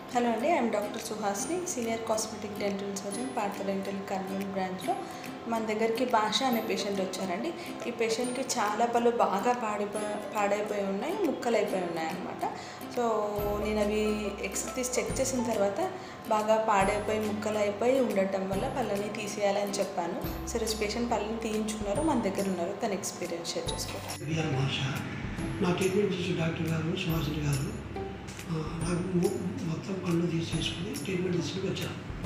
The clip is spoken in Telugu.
హలో అండి I'm doctor Suhasini senior cosmetic dental surgeon Partha dental Kurnool బ్రాంచ్లో మన దగ్గరికి భాష అనే పేషెంట్ వచ్చారండి ఈ పేషెంట్కి చాలా పళ్ళు బాగా పాడిపోయి పాడైపోయి ఉన్నాయి ముక్కలైపోయి ఉన్నాయి అనమాట సో నేను అవి ఎక్స్ తీసి చెక్ చేసిన తర్వాత బాగా పాడైపోయి ముక్కలు అయిపోయి ఉండటం వల్ల పళ్ళని తీసేయాలని చెప్పాను సరే పేషెంట్ పళ్ళని తీయించుకున్నారు మన దగ్గర ఉన్నారు తన ఎక్స్పీరియన్స్ షేర్ చేసుకోవాలి బిఆర్ భాష నా ట్రీట్మెంట్ చేసే డాక్టర్ గారు సుహాసిని గారు ఆ, నాకు మొ- మొత్తం పళ్ళు తీసేసుకుని ట్రీట్మెంట్ తీసుకుని వచ్చాను